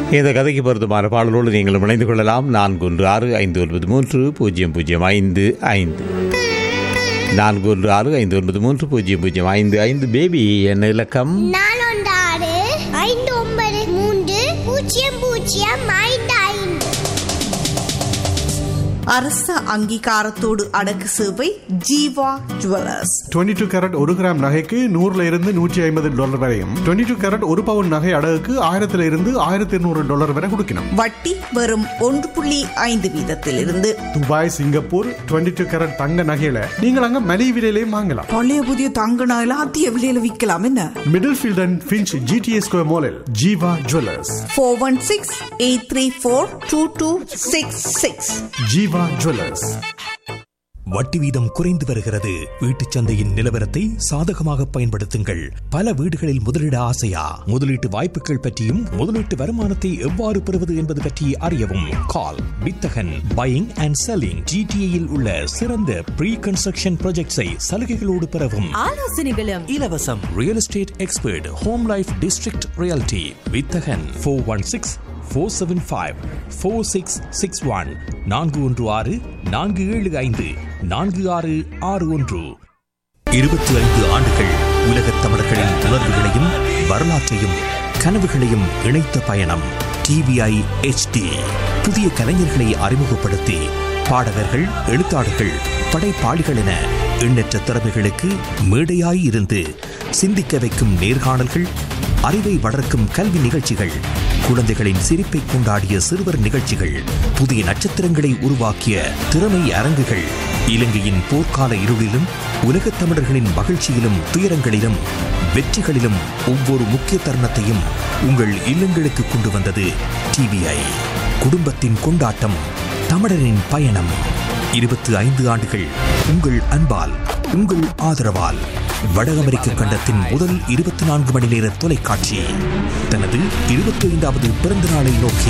இந்த கதைக்கு பொருத்தமான பாடலோடு நீங்களும் இணைந்து கொள்ளலாம் நான்கு ஒன்று ஆறு ஐந்து ஒன்பது மூன்று பூஜ்ஜியம் பூஜ்ஜியம் ஐந்து ஐந்து நான்கு ஒன்று ஆறு ஐந்து ஒன்பது மூன்று பூஜ்ஜியம் பூஜ்ஜியம் ஐந்து ஐந்து பேபி என்ன இலக்கம் நாலொன்று ஐந்து ஒன்பது மூன்று பூஜ்ஜியம் பூஜ்ஜியம் ஐந்து ஐந்து அரச அங்கீகாரத்தோடு அடக்கு சேவை ஜீவா ஜுவல்லர்ஸ் 22 டூ கேரட் ஒரு கிராம் நகைக்கு நூறுல இருந்து நூற்றி ஐம்பது டாலர் வரையும் 22 டூ கேரட் ஒரு பவுன் நகை அடகுக்கு ஆயிரத்துல இருந்து ஆயிரத்தி இருநூறு டாலர் வரை கொடுக்கணும் வட்டி வெறும் ஒன்று புள்ளி ஐந்து வீதத்திலிருந்து துபாய் சிங்கப்பூர் 22 டூ கேரட் தங்க நகையில நீங்கள் அங்க மலிவு விலையிலையும் வாங்கலாம் பழைய புதிய தங்க நகையில அதிக விலையில விற்கலாம் என்ன Middlefield and Finch GTA square மாலில் Jeeva jewellers four one six eight three four two two six six Jeeva jewellers வட்டி வீதம் குறைந்து வருகிறது வீட்டுச் சந்தையின் நிலவரத்தை சாதகமாக பயன்படுத்துங்கள் பல வீடுகளில் முதலீட ஆசையா முதலீட்டு வாய்ப்புகள் பற்றியும் முதலீட்டு வருமானத்தை எவ்வாறு பெறுவது என்பது பற்றி அறியவும் கால் வித்தகன் பையிங் அண்ட் செல்லிங் ஜிடிஏயில் உள்ள சிறந்த ப்ரீ கன்ஸ்ட்ரக்ஷன் ப்ராஜெக்ட்ஸை சலுகைகளோடு பெறவும் ஆலோசனைகளும் இலவசம் real estate expert home life district realty Vithagan four one six four seven five four six six one நான்கு ஒன்று ஆறு நான்கு ஏழு ஐந்து நான்கு ஆறு ஆறு ஒன்று இருபத்தி ஐந்து ஆண்டுகள் உலகத் தமிழர்களின் உணர்வுகளையும் வரலாற்றையும் கனவுகளையும் இணைத்த பயணம் டிவிஐ HD புதிய கலைஞர்களை அறிமுகப்படுத்தி பாடகர்கள் எழுத்தாளர்கள் படைப்பாளிகள் என எண்ணற்ற திறமைகளுக்கு மேடையாய் இருந்து சிந்திக்க வைக்கும் நேர்காணல்கள் அறிவை வளர்க்கும் கல்வி நிகழ்ச்சிகள் குழந்தைகளின் சிரிப்பை கொண்டாடிய சிறுவர் நிகழ்ச்சிகள் புதிய நட்சத்திரங்களை உருவாக்கிய திறமை அரங்குகள் இலங்கையின் போர்க்கால இருளிலும் உலகத் தமிழர்களின் மகிழ்ச்சியிலும் துயரங்களிலும் வெற்றிகளிலும் ஒவ்வொரு முக்கிய தருணத்தையும் உங்கள் இல்லங்களுக்கு கொண்டு வந்தது டிவிஐ குடும்பத்தின் கொண்டாட்டம் தமிழரின் பயணம் இருபத்தி ஐந்து ஆண்டுகள் உங்கள் அன்பால் உங்கள் ஆதரவால் வட அமெரிக்க கண்டத்தின் முதல் இருபத்தி நான்கு மணி நேர தொலைக்காட்சி தனது இருபத்தி ஐந்தாவது பிறந்த நாளை நோக்கி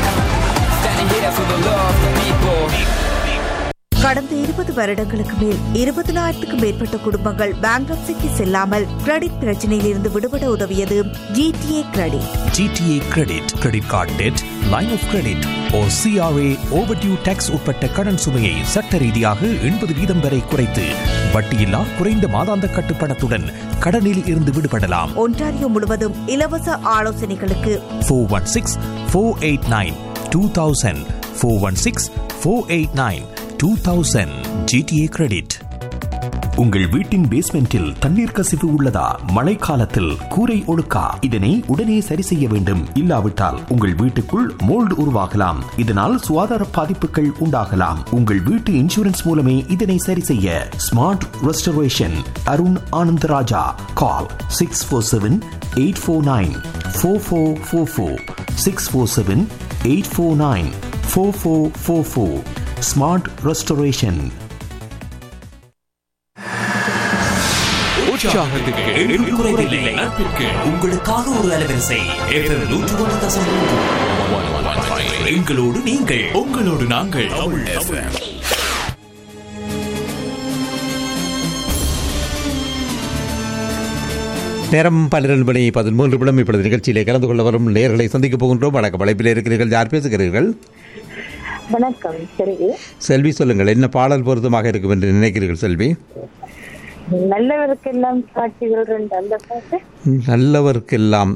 கடந்த இருபது வருடங்களுக்கு மேல் இருபதனாயிரத்துக்கும் மேற்பட்ட குடும்பங்கள் பேங்க்ரப்சிக்கு செல்லாமல் கிரெடிட் பிரச்சனையில் இருந்து விடுபட உதவியது GTA credit GTA credit credit card debt line of credit or CRA overdue tax உட்பட்ட கடன் சுமையை சட்ட ரீதியாக எண்பது வீதம் வரை குறைத்து வட்டியில்லா குறைந்த மாதாந்த கட்டுப்பணத்துடன் கடனில் இருந்து விடுபடலாம் ஒன்டாரியோ முழுவதும் இலவச ஆலோசனைகளுக்கு four one six four eight nine two thousand four one six four eight nine two thousand GTA credit உங்கள் வீட்டின் பேஸ்மெண்டில் தண்ணீர் கசிவு உள்ளதா மழைக்காலத்தில் கூரை ஒழுக்கா இதனை உடனே சரி செய்ய வேண்டும் இல்லாவிட்டால் உங்கள் வீட்டுக்குள் மோல்டு உருவாகலாம் இதனால் சுகாதார பாதிப்புகள் உண்டாகலாம் உங்கள் வீட்டு இன்சூரன்ஸ் மூலமே இதனை சரி செய்ய smart restoration Arun Anandaraja call six four seven eight four nine four four four four six four seven eight four nine four four four four smart restoration உங்களுக்காக ஒரு அலைவரிசை FM நூற்று ஒன்று தசம் மூன்று. எங்களோடு நீங்கள் உங்களோடு நாங்கள் நேரம் பன்னிரண்டு மணி பதிமூன்று நிமிடம் இப்பொழுது நிகழ்ச்சியிலே கலந்து கொள்ள வரும் நேர்களை சந்திக்கப் போகின்றோம் வணக்கம் வலைப்பில் இருக்கிறீர்கள் யார் பேசுகிறீர்கள் வணக்கம் சரி செல்வி சொல்லுங்கள் என்ன பாடல் பொருத்தமாக இருக்கும் என்று நினைக்கிறீர்கள் செல்வி நல்லவருக்கெல்லாம் காட்சிகள் ரெண்டு அந்த பாட்டு நல்லவர்க்கெல்லாம்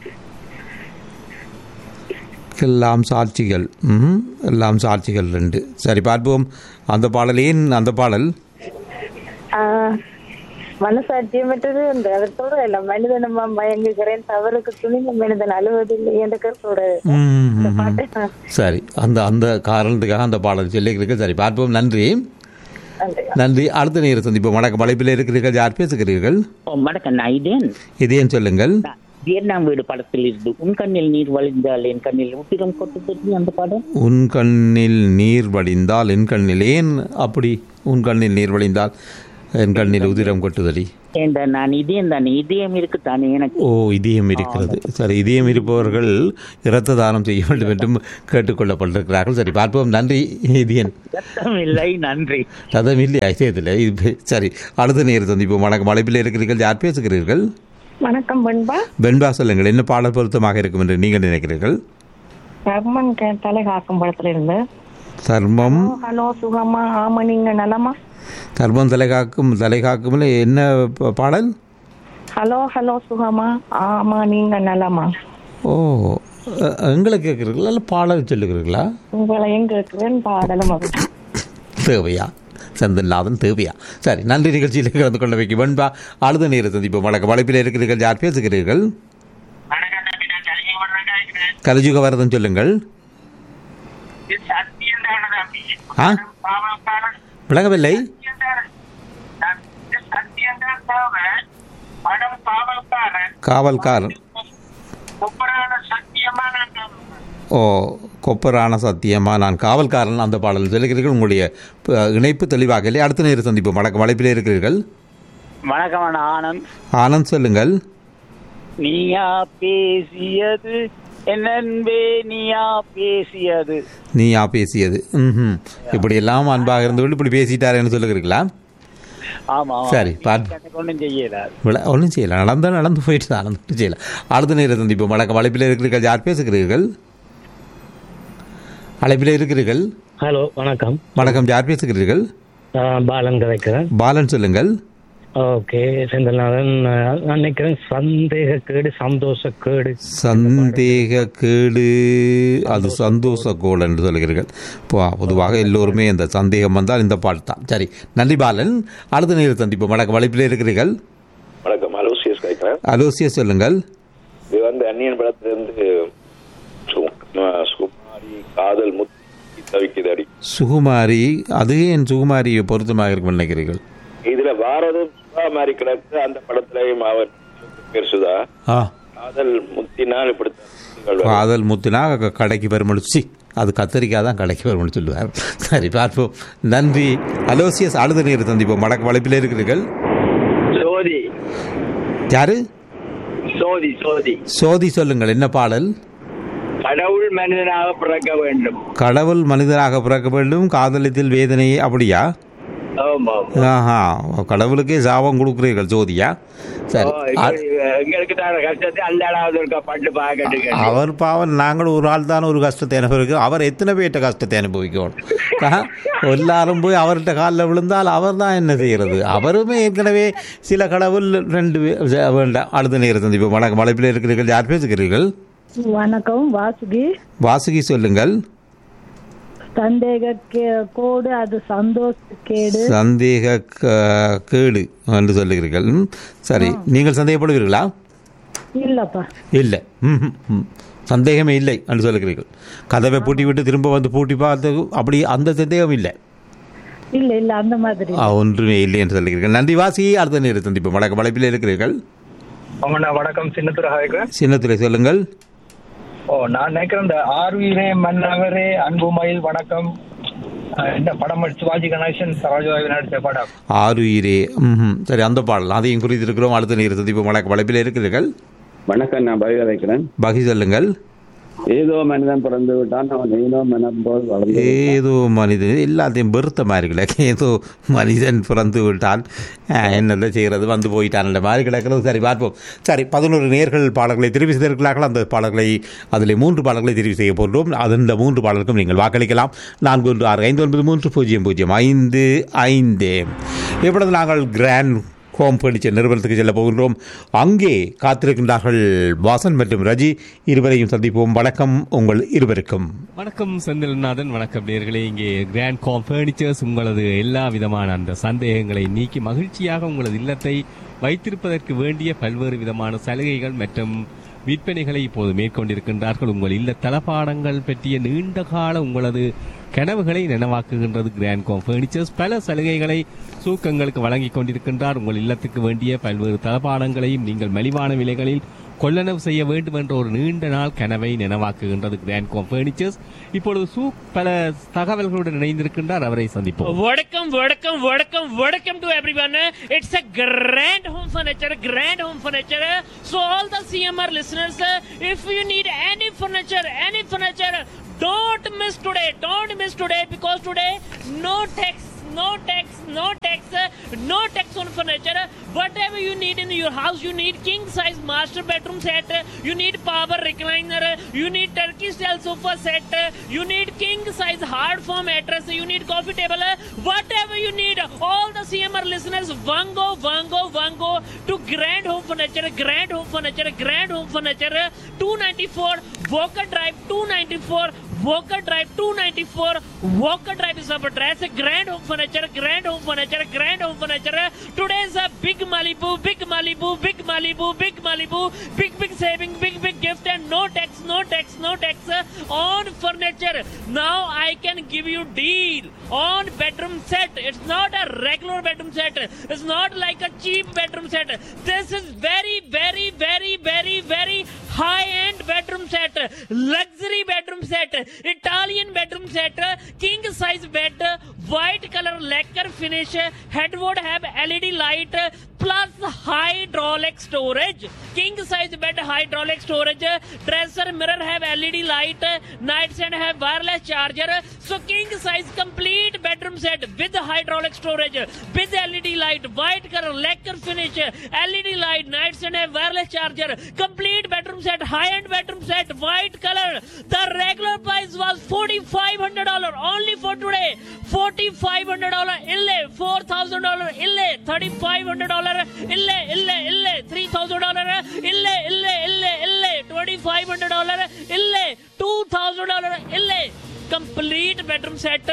எல்லாம் சாட்சிகள் ம், எல்லாம் சாட்சிகள் ரெண்டு சரி பார்ப்போம் அந்த பாடல் ஏன் அந்த பாடல் ஆஹ், மனசாட்சியமற்றது என்று அதோட இல்ல மனிதனமா மயங்குகிறேன் தவறுக்கு துணிந்த மனிதன் அழுவதில்லை என்ற கருத்தோட ம், இந்த ம், ம். பாட்டு சரி அந்த அந்த காரணத்துக்காக அந்த பாடல் சொல்லிக்கிறீர்கள் சரி பார்ப்போம் நன்றி நன்றி. நன்றி அடுத்த நேரம் சந்திப்போம் வணக்கம் வலைப்பில் இருக்கிறீர்கள் யார் பேசுகிறீர்கள் ஓ, வணக்கம் நான் இதேன் இதையும் சொல்லுங்கள் நான் வியட்நாம் வீடு படத்தில் இருந்து உன் கண்ணில் நீர் வழிந்தால் என் கண்ணில் உத்திரம் கொட்டு அந்த படம் உன் கண்ணில் நீர் வடிந்தால் என் கண்ணில் ஏன் அப்படி உன் கண்ணில் நீர் வடிந்தால் என் கண்ணில் உதிரம் கொட்டுதடி ஏண்டா நான் இதயம் தானே இதயம் இருக்கு தானே எனக்கு ஓ இதயம் இருக்கிறது சரி இதயம் இருப்பவர்கள் இரத்த தானம் செய்ய வேண்டும் என்றும் கேட்டுக்கொள்ளப்பட்டிருக்கிறார்கள் சரி பார்ப்போம் நன்றி இதயன் சத்தம் இல்லை நன்றி ரதம் இல்லையா இதயத்தில் இது சரி அடுத்த நேரம் சந்திப்போம் வணக்கம் அழைப்பில் இருக்கிறீர்கள் யார் பேசுகிறீர்கள் வணக்கம் பண்பா வெண்பா சொல்லுங்கள் என்ன பாடல் பொருத்தமாக இருக்கும் என்று நீங்கள் நினைக்கிறீர்கள் தர்மன் கே- தலை காக்கும் படத்துல இருந்து தர்மம் ஹலோ சுகமா ஆமா நீங்க நலமா தர்மம் தலை காக்கும் தலை காக்கும்ல என்ன ப- பாடல் ஹலோ ஹலோ சுகமா ஆமா நீங்க நலமா ஓ அ- எங்களை கேட்குறீங்களா இல்லை பாடல் சொல்லுகிறீங்களா உங்களை எங்க இருக்கிறேன் பாடலும் அது தேவையா செந்தில்நாதன் தேவையா சரி நன்றி நிகழ்ச்சியில் கலந்து கொள்ள வைக்க வெண்பா அழுத நேர சந்திப்போம் வழக்க வளைப்பில் இருக்கிறீர்கள் யார் பேசுகிறீர்கள் கலிஜுக வரதன் சொல்லுங்கள் ஆ விளங்கவில்லை காவல்காரன் ஓ கொப்பரான சத்தியமா நான் காவல்காரன் அந்த பாடல் சொல்லுகிறீர்கள் உங்களுடைய அஹ், இணைப்பு தெளிவாக இல்லை அடுத்த நேரம் சந்திப்போம் வழக்க வளைப்பில் இருக்கிறீர்கள் வணக்கம் அண்ணா, ஆனந்த் ஆனந்த் சொல்லுங்கள் நீயா பேசியது என்னன்பே நீயா பேசியது நீயா பேசியது ம் இப்படியெல்லாம் அன்பாக இருந்து இப்படி பேசிட்டாரேன்னு சொல்லுகிறீங்களா ஆமா சரி, பார். எனக்கு ஒண்ணும் செய்யல விள ஒன்றும் செய்யல நடந்தா நடந்து போயிட்டு தான் நடந்துட்டு செய்யல அடுத்த நேரம் சந்திப்போம் வழக்க வளைப்பில் இருக்கிறீர்கள் யார் பேசுகிறீர்கள் அழைப்பில் இருக்கிறீர்கள் ஹலோ வணக்கம் வணக்கம் யார் பேசுகிறீர்கள் நான் பாலன் கதைக்கிறேன் பாலன் சொல்லுங்கள் ஓகே செந்தில்நாதன் நான் நினைக்கிறேன் சந்தேகக்கேடு சந்தோஷக்கேடு சந்தேக கேடு அது சந்தோஷ கோல் என்று சொல்கிறீர்கள் பொ- பொதுவாக எல்லோருமே இந்த சந்தேகம் வந்தால் இந்த பாட்டு தான் சரி நன்றி பாலன் அடுத்த நேரம் சந்திப்போம் வணக்கம் வளைப்பில் இருக்கிறீர்கள் வணக்கம் அலோசியஸ் கேட்கிறேன் அலோசியா சொல்லுங்கள் இது வந்து அந்நியன் படத்திலிருந்து சு- அஹ் சுகுமாரி காதல் முத்தி தவிக்குது அடி சுகுமாரி அது என் சுகுமாரியை பொருத்தமாக இருக்கும் நினைக்கிறீர்கள் இதுல வாரதும் சுதா மாதிரி கிடக்கு அந்த படத்திலையும் அவர் பேர் சுதா ஆ காதல் முத்தினால் இப்படித்தான் காதல் முத்தினா க- கடைக்கு பெருமளிச்சு அது கத்தரிக்காய் தான் கடைக்கு வரும்னு சொல்லுவார் சரி பார்ப்போம் நன்றி அலோசியஸ் அடுத்த நேரம் சந்திப்போம் வடக்கு வளைப்பில் இருக்கிறீர்கள் சோதி யாரு சோதி சோதி சோதி சொல்லுங்கள் என்ன பாடல் கடவுள் மனிதனாக பிறக்க வேண்டும் கடவுள் மனிதனாக பிறக்க வேண்டும் காதலித்தில் வேதனை அப்படியா ஆமாம் ஆஹா கடவுளுக்கே சாபம் கொடுக்குறீர்கள் ஜோதியா சரி அ- எங்களுக்கு தான் கஷ்டத்தை அந்த அளவு இருக்க பட்டு பார்க்கட்டுங்க அவர் பாவம் நாங்கள் ஒரு ஆள் தான் ஒரு கஷ்டத்தை அனுபவிக்கிறோம் அவர் எத்தனை பேர்ட்ட கஷ்டத்தை அனுபவிக்கணும் ஆ? எல்லாரும் போய் அவர்கிட்ட காலில் விழுந்தால் அவர் தான் என்ன செய்கிறது அவருமே ஏற்கனவே சில கடவுள் ரெண்டு பே- ச- வேண்டாம் அடுத்த நேரம் சந்திப்போம் வணக்கம் வளைப்பில் இருக்கிறீர்கள் யார் பேசுகிறீர்கள் வணக்கம் வாசுகி வாசுகி சொல்லுங்கள் சந்தேக கோடு அது சந்தோஷ கேடு சந்தேக க- கேடு என்று சொல்லுகிறீர்கள் ம், சரி நீங்கள் சந்தேகப்படுவீர்களா இல்லப்பா இல்லை ம், ம், ம். சந்தேகமே இல்லை என்று சொல்லுகிறீர்கள் கதவை பூட்டி விட்டு திரும்ப வந்து பூட்டி பார்த்து அப்படி அந்த சந்தேகம் இல்லை இல்ல இல்ல அந்த மாதிரி ஆ, ஒன்றுமே இல்லை என்று சொல்லுகிறீர்கள் நன்றி வாசி அடுத்த நேரம் சந்திப்போம் வணக்கம் வளைப்பில் இருக்கிறீர்கள் அவங்கண்ணா வணக்கம் சின்னத்துறை இருக்கிறேன் சின்னத்துறை சொல்லுங்கள் ஓ நான் நினைக்கிறேன் இந்த ஆர்வீரே மன்னவரே அன்புமயில் வணக்கம் அஹ், என்ன படம் சிவாஜி கணேசன் சரோஜாவி நடித்த படம் ஆறுயிரே ம் சரி அந்த பாடல் அதையும் குறித்திருக்கிறோம் அடுத்த நேரம் சந்திப்போம் வணக்கம் வளைப்பில் இருக்கிறீர்கள் வணக்கம் நான் பகி வைக்கிறேன் பகி சொல்லுங்கள் ஏதோ மனிதன் பிறந்து விட்டான் அவன் ஏனோ மனம் போல் வளர்ந்து ஏதோ மனிதன் எல்லாத்தையும் வெறுத்த மாதிரி கிடக்கு ஏதோ மனிதன் பிறந்து விட்டான் அஹ், என்னதான் செய்கிறது வந்து போயிட்டான் மாதிரி கிடக்கிறது சரி பார்ப்போம் சரி பதினோரு நேர்கள் பாடல்களை தெரிவு செய்திருக்கிறார்கள் அந்த பாடல்களை அதில் மூன்று பாடல்களை தெரிவு செய்ய போன்றோம் அந்த மூன்று பாடலுக்கும் நீங்கள் வாக்களிக்கலாம் நான்கு ஒன்று ஆறு ஐந்து ஒன்பது மூன்று பூஜ்ஜியம் பூஜ்ஜியம் ஐந்து ஐந்து இப்பொழுது நாங்கள் கிராண்ட் ஹோம் ஃபர்னிச்சர் நிறுவனத்துக்கு செல்ல போகின்றோம் அங்கே காத்திருக்கின்றார்கள் வாசன் மற்றும் ரஜி இருவரையும் சந்திப்போம் வணக்கம் உங்கள் இருவருக்கும் வணக்கம் செந்தில்நாதன் வணக்கம் நேர்களே இங்கே கிராண்ட் காம் ஃபர்னிச்சர்ஸ் உங்களது எல்லா விதமான அந்த சந்தேகங்களை நீக்கி மகிழ்ச்சியாக உங்களது இல்லத்தை வைத்திருப்பதற்கு வேண்டிய பல்வேறு விதமான சலுகைகள் மற்றும் விற்பனைகளை இப்போது மேற்கொண்டிருக்கின்றார்கள் உங்கள் இல்ல தளபாடங்கள் பற்றிய நீண்ட கால உங்களது கனவுகளை நனவாக்குகின்றது கிராண்ட் காம் ஃபர்னிச்சர்ஸ் பல சலுகைகளை சூக்கங்களுக்கு வழங்கிக் கொண்டிருக்கின்றார் உங்கள் இல்லத்துக்கு வேண்டிய பல்வேறு தளபாடங்களையும் நீங்கள் மலிவான விலைகளில் கொள்ளளவு செய்ய வேண்டும் என்ற ஒரு நீண்ட நாள் கனவை நினைவாக்குகின்றது கிராண்ட் காம் ஃபர்னிச்சர்ஸ் இப்பொழுது சூ பல தகவல்களுடன் இணைந்திருக்கின்றார் அவரை சந்திப்போம் வணக்கம் வணக்கம் வணக்கம் வணக்கம் to everyone it's a grand home furniture grand home furniture so all the cmr listeners if you need any furniture any furniture don't miss today don't miss today because today no tax no tax no tax uh, no tax on furniture. Whatever you need in your house, you need king size master bedroom set. uh, You need power recliner. uh, You need turkey style sofa set. uh, You need king size hard form mattress. You need coffee table. uh, Whatever you need, all the CMR listeners, Vango, Vango, Vango to Grand Home Furniture, Grand Home Furniture, Grand Home Furniture, uh, 294 Walker Drive, 294 Walker Drive 294. Walker Drive is our address. Grand Home Furniture, Grand Home Furniture, Grand Home Furniture. Today's a big Malibu, big Malibu, big Malibu, big Malibu, big big saving, big big gift, and no tax, no tax, no tax uh, on furniture. Now I can give you deal on bedroom set. It's not a regular bedroom set. It's not like a cheap bedroom set. This is very, very, very, very, very high-end bedroom set, luxury bedroom set, Italian bedroom set, king size bed, white color lacquer finish, headboard have LED light, plus hydraulic storage. King size bed hydraulic storage, dresser mirror have LED light, nightstand have wireless charger. So king size complete bedroom set with hydraulic storage, with LED light, white color lacquer finish, LED light, nightstand have wireless charger, complete bedroom set, high-end bedroom set, white color. The regular price was $4,500 only for today. $4,500 ille, $4,000 ille, $3,500 ille, ille, ille, $3,000 ille, ille, ille, ille, $2,500 ille, $2,000 ille. Complete bedroom set,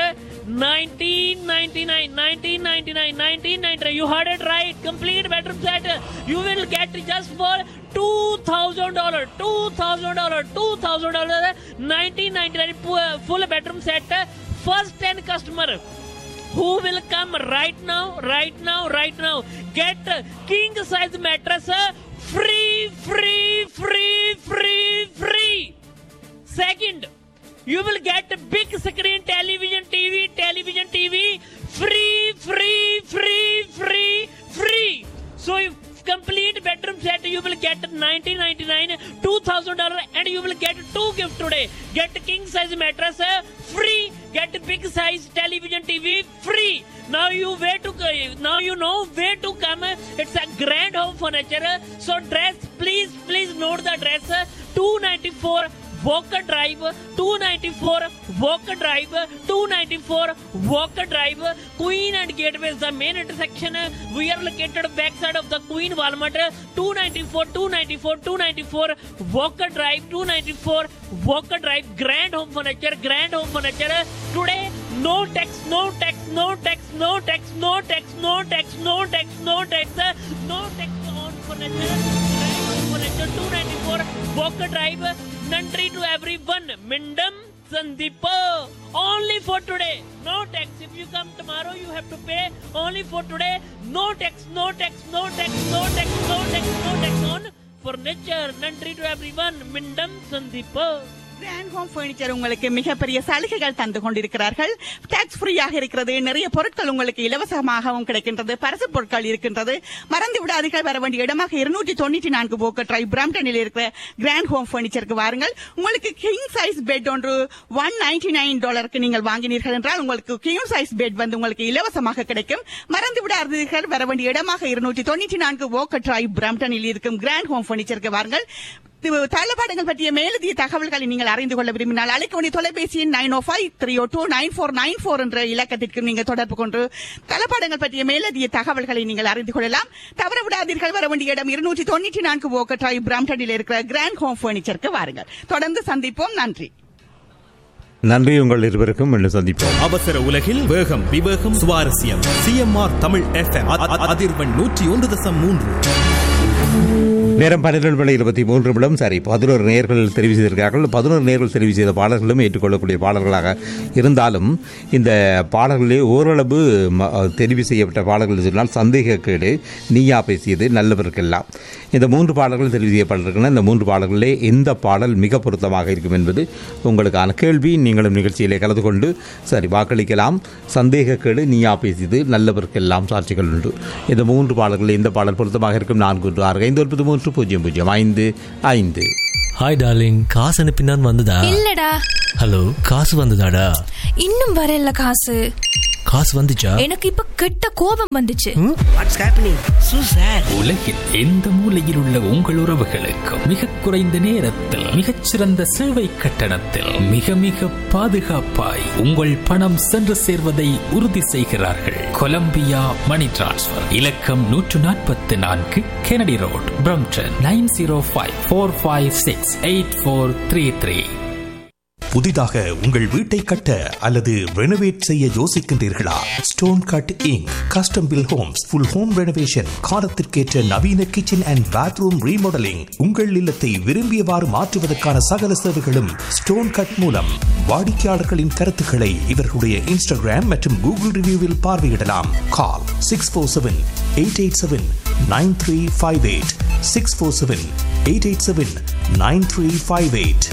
1999, 1999, 1999. You heard it right. Complete bedroom set. You will get just for two thousand dollar, two thousand dollar, two thousand dollar, nineteen ninety nine full bedroom set. First ten customer who will come right now, right now, right now. Get king size mattress free, free, free, free, free. Second, you will get a big screen television TV, television TV, free, free, free, free, free. So if complete bedroom set you will get 1999 2000 dollar and you will get two gift today get king size mattress uh, free get big size television tv free now you where to go now you know where to come it's a grand home furniture so dress please please note the address 294 Walker Drive, 294 Walker Drive, 294 Walker Drive, Queen and Gateway is the main intersection. We are located backside of the Queen Walmart, 294, 294, 294 Walker Drive, 294 Walker Drive, Grand Home Furniture, Grand Home Furniture. Today, no tax, no tax, no tax, no tax, no tax, no tax, no tax, no tax, no tax on furniture. Grand Home Furniture, 294 Walker Drive. Nandri to everyone. Mindam Sandeepa. Only for today. No tax. If you come tomorrow, you have to pay. Only for today. No tax, no tax, no tax, no tax, no tax, no tax on furniture. Nandri to everyone. Mindam Sandeepa. Grand home furniture உங்களுக்கு மிகப்பெரிய சலுகைகள் தந்து கொண்டிருக்கிறார்கள் tax ஃப்ரீயாக இருக்கிறது நிறைய பொருட்கள் உங்களுக்கு இலவசமாகவும் கிடைக்கின்றது பரிசு பொருட்கள் இருக்கின்றது மறந்து விடாதீர்கள் வர வேண்டிய இடமாக இருநூற்றி தொண்ணூற்றி நான்கு போக்க ட்ரை பிராம்டனில் இருக்கிற கிராண்ட் ஹோம் ஃபர்னிச்சருக்கு வாருங்கள் உங்களுக்கு கிங் சைஸ் பெட் ஒன்று ஒன் நைன்டி நைன் டாலருக்கு நீங்கள் வாங்கினீர்கள் என்றால் உங்களுக்கு கிங் சைஸ் பெட் வந்து உங்களுக்கு இலவசமாக கிடைக்கும் மறந்து விடாதீர்கள் வர வேண்டிய இடமாக இருநூற்றி தொண்ணூற்றி நான்கு போக்க ட்ரை பிராம்டனில் இருக்கும் கிராண்ட் ஹோம் ஃபர்னிச்சருக்கு வாருங்கள் தளபாடங்கள் பற்றிய மேலதிக தகவல்களை நீங்கள் அறிந்து கொள்ள விரும்பினால் அழைக்க வேண்டிய தொலைபேசி nine O five three O two nine four nine four என்ற இலக்கத்திற்கு நீங்கள் தொடர்பு கொண்டு தளபாடங்கள் பற்றிய மேலதிக தகவல்களை நீங்கள் அறிந்து கொள்ளலாம் தவற விடாதீர்கள் வர வேண்டிய இடம் இருநூற்றி தொண்ணூற்றி நான்கு ஓக்கட்டாய் பிராம்டனில் இருக்கிற கிராண்ட் ஹோம் பர்னிச்சருக்கு வாருங்கள் தொடர்ந்து சந்திப்போம் நன்றி நன்றி உங்கள் இருவருக்கும் மீண்டும் சந்திப்போம் அவசர உலகில் வேகம் விவேகம் சுவாரஸ்யம் சிஎம்ஆர் தமிழ் எஃப்எம் அதிர்வெண் நூற்றி ஒன்று தசம் மூன்று நேரம் பன்னிரண்டு மணி இருபத்தி மூன்று நிமிடம் சரி பதினோரு நேர்கள் தெரிவு செய்திருக்கிறார்கள் பதினோரு நேர்கள் தெரிவு செய்த பாடல்களும் ஏற்றுக்கொள்ளக்கூடிய பாடல்களாக இருந்தாலும் இந்த பாடல்களே ஓரளவு ம- தெரிவு செய்யப்பட்ட பாடல்கள் சொன்னால் சந்தேகக்கேடு நீயா பேசியது நல்லவருக்கெல்லாம் இந்த மூன்று பாடல்கள் தெரிவு செய்யப்பட்டிருக்கின்றன இந்த மூன்று பாடல்களிலே எந்த பாடல் மிக பொருத்தமாக இருக்கும் என்பது உங்களுக்கான கேள்வி நீங்களும் நிகழ்ச்சியிலே கலந்து கொண்டு சரி வாக்களிக்கலாம் சந்தேகக்கேடு நீயா பேசியது நல்லவருக்கெல்லாம் சாட்சிகள் உண்டு இந்த மூன்று பாடல்களில் எந்த பாடல் பொருத்தமாக இருக்கும் நான்கு ஒன்று ஆறு ஐந்து ஒன்பது மூன்று பூஜ்ஜியம் பூஜ்ஜியம் ஐந்து ஐந்து ஹாய் டார்லிங் காசு அனுப்பினான் வந்ததா இல்லடா ஹலோ காசு வந்ததாடா இன்னும் வரல காசு காசு வந்துச்சா எனக்கு இப்ப கெட்ட கோபம் வந்துச்சு உலகில் எந்த மூலையில் உள்ள உங்கள் உறவுகளுக்கு மிக குறைந்த நேரத்தில் மிகச்சிறந்த சேவை கட்டணத்தில் மிக மிக பாதுகாப்பாய் உங்கள் பணம் சென்று சேர்வதை உறுதி செய்கிறார்கள் கொலம்பியா மணி டிரான்ஸ்ஃபர் இலக்கம் நூற்று நாற்பத்தி நான்கு Kennedy road Brampton nine zero five four five six eight four three three புதிதாக உங்கள் வீட்டை கட்ட அல்லது ரெனோவேட் செய்ய யோசிக்கின்றீர்களா stone cut inc custom built homes full home renovation காலத்திற்கேற்ற நவீன கிச்சன் அண்ட் பாத்ரூம் ரீமாடலிங் உங்கள் இல்லத்தை விரும்பியவாறு மாற்றுவதற்கான சகல சேவைகளும் ஸ்டோன் கட் மூலம் வாடிக்கையாளர்களின் கருத்துக்களை இவர்களுடைய இன்ஸ்டாகிராம் மற்றும் கூகுள் ரிவ்யூவில் பார்வையிடலாம் call six four seven eight eight seven nine three five eight six four seven eight eight seven nine three five eight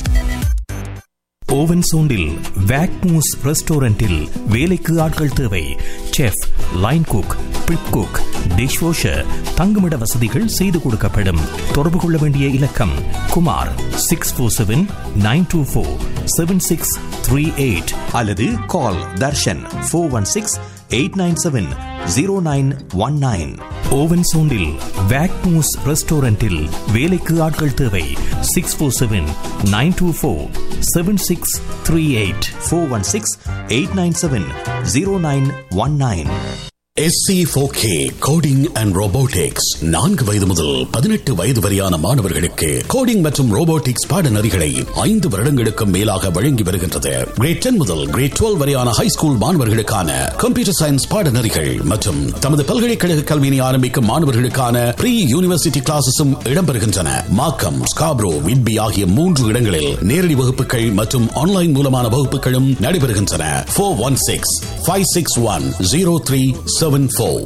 Owen சோண்டில் வேக்மூஸ் ரெஸ்டாரண்டில் வேலைக்கு ஆட்கள் தேவை chef line cook prep cook dishwasher தங்குமிட வசதிகள் செய்து கொடுக்கப்படும் தொடர்பு கொள்ள வேண்டிய இலக்கம் Kumar six four seven nine two four seven six three eight அல்லது call Darshan four one six eight nine seven zero nine one nine Owen சோண்டில் வேக்மூஸ் ரெஸ்டாரண்டில் வேலைக்கு ஆட்கள் தேவை six four seven nine two four seven six three eight four one six eight nine seven zero nine one nine SC K coding and robotics நான்கு வயது முதல் பதினெட்டு வயது வரையான மாணவர்களுக்கு கோடிங் மற்றும் ரோபோட்டிக்ஸ் பாடநெறிகளை ஐந்து வருடங்களுக்கும் மேலாக வழங்கி வருகின்றது கிரேட் டென் முதல் கிரேட் டுவெல் வரையான ஹை ஸ்கூல் மாணவர்களுக்கான கம்ப்யூட்டர் சயின்ஸ் பாடநெறிகள் மற்றும் தமது பல்கலைக்கழக கல்வியினை ஆரம்பிக்கும் மாணவர்களுக்கான ப்ரீ யூனிவர்சிட்டி கிளாஸஸும் இடம்பெறுகின்றன மாக்கம் ஸ்காப்ரோ விட்பி ஆகிய மூன்று இடங்களில் நேரடி வகுப்புகள் மற்றும் ஆன்லைன் மூலமான வகுப்புகளும் நடைபெறுகின்றன four one six five six one zero three seven four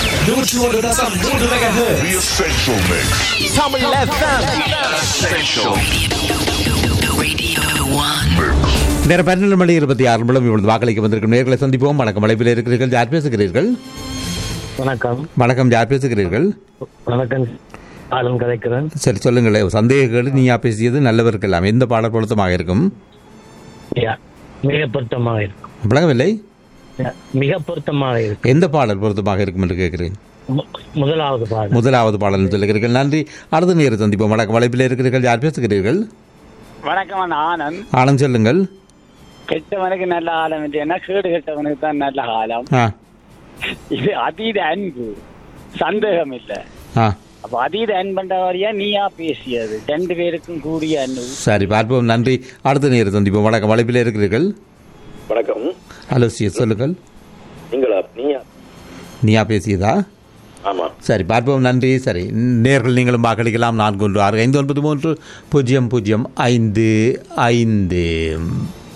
நேரம் பன்னெண்டு மணி இருபத்தி ஆறு நிமிடம் இப்பொழுது வாக்களிக்க வந்திருக்கும் நேர்களை சந்திப்போம் வணக்கம் அழைப்பில் இருக்கிறீர்கள் யார் பேசுகிறீர்கள் வணக்கம் வணக்கம் யார் பேசுகிறீர்கள் வணக்கம் ஆளும் கதைக்கிறேன் சரி சொல்லுங்களேன் சந்தேகங்கள் நீயா பேசியது நல்லவருக்கெல்லாம் எந்த பாடல் பொருத்தமாக இருக்கும் யா, மிக பொருத்தமாக இருக்கும் விளங்கவில்லை யா, மிக பொருத்தமாக இருக்கும் எந்த பாடல் பொருத்தமாக இருக்கும் என்று கேட்கிறேன் மு- முதலாவது பாடல் முதலாவது பாடல் சொல்லுகிறீர்கள் நன்றி அடுத்த நேரம் சந்திப்போம் வணக்கம் அழைப்பில் இருக்கிறீர்கள் யார் பேசுகிறீர்கள் வணக்கம் அண்ணா, ஆனந்த் ஆனந்த் சொல்லுங்கள் கெட்டவனுக்கு நல்ல காலம் இல்லைன்னா கேடு கெட்டவனுக்கு தான் நல்ல காலம் ஆ இது அதீத அன்பு சந்தேகம் இல்ல ஆ அப்ப அதீத அன்பன்றவரையா நீயா பேசியது ரெண்டு பேருக்கும் கூடிய அன்பு சரி பார்ப்போம் நன்றி அடுத்த நேரம் சந்திப்போம் வணக்கம் அழைப்பில் இருக்கிறீர்கள் வணக்கம் ஹலோ சி சொல்லுங்கள் நீங்களா நீயா நீயா பேசியதா ஆமா சரி பார்ப்போம் நன்றி சரி நேர்கள் நீங்களும் வாக்களிக்கலாம் நான்கு ஒன்று ஆறு ஐந்து ஒன்பது மூன்று பூஜ்ஜியம் பூஜ்ஜியம் ஐந்து ஐந்து